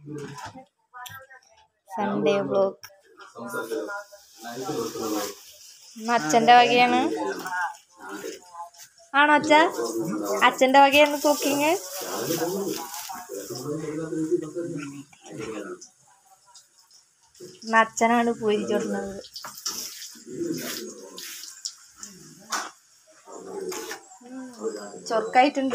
Sunday vlog അച്ഛൻ്റെ വകയാണ് ആണോ അച്ഛ അച്ഛൻ്റെ വകയാണ് കുക്കിങ് അച്ഛനാണ് പൂരി ചുടുന്നത് ചൊർക്കായിട്ടുണ്ട്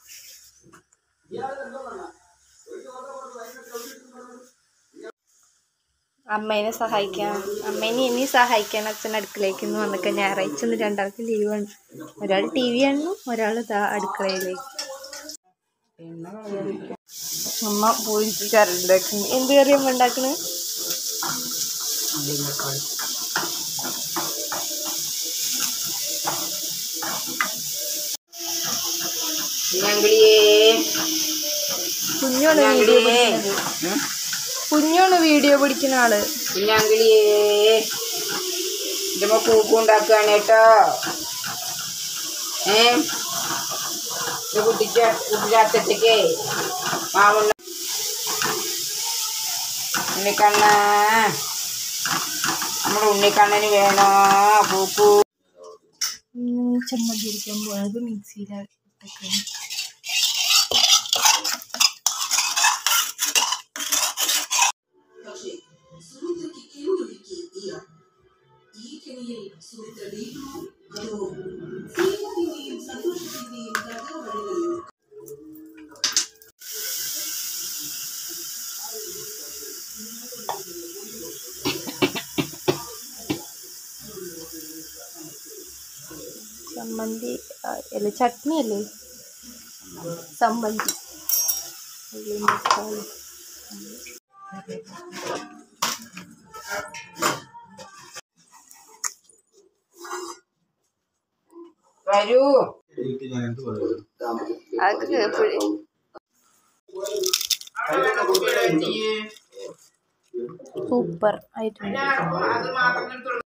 അമ്മേനെ സഹായിക്കാൻ അമ്മേനെ ഇനി സഹായിക്കാൻ അച്ഛൻ അടുക്കളയ്ക്ക് ഇന്ന് വന്നൊക്കെ ഞായറാഴ്ച ഒന്ന് രണ്ടാൾക്ക് ലീവാണ് ഒരാൾ ടി വി കാണുന്നു ഒരാൾ ഇതാ അടുക്കളയിലേക്ക് അമ്മ പോയിട്ട് കറി ഉണ്ടാക്കുന്നു എന്ത് കറി അമ്മ ഉണ്ടാക്കണത് കുഞ്ഞാങ്കിളിയേ കുഞ്ഞാണ് വീഡിയോ പിടിക്കുന്നത് കുഞ്ഞാണ് വീഡിയോ പിടിക്കുന്ന ആള് കുഞ്ഞാങ്കിളിയേ എൻ്റെ പൂക്കുണ്ടാക്കുകയാണ് കേട്ടോ ഏ ഇത് കുട്ടിച്ച കുട്ടിച്ചാത്തത്തേക്ക് മാവുണ്ണ ഉണ്ണിക്കണ്ണ നമ്മുടെ ഉണ്ണിക്കണ്ണന് വേണോ പൂക്കു ഉം, ചമ്മന്തി അരിക്കാൻ പോയത് മിക്സിയിലാണ് ഇട്ടേക്കുന്നത്. ചമ്മന്തി ആ, അല്ല ചട്നി അല്ലേ സമ്മന്തി ഉള്ളി തക്കാളി വരൂ അതൊക്കെ എപ്പോഴും സൂപ്പർ ആയിട്ടുണ്ട് അത് മാത്രം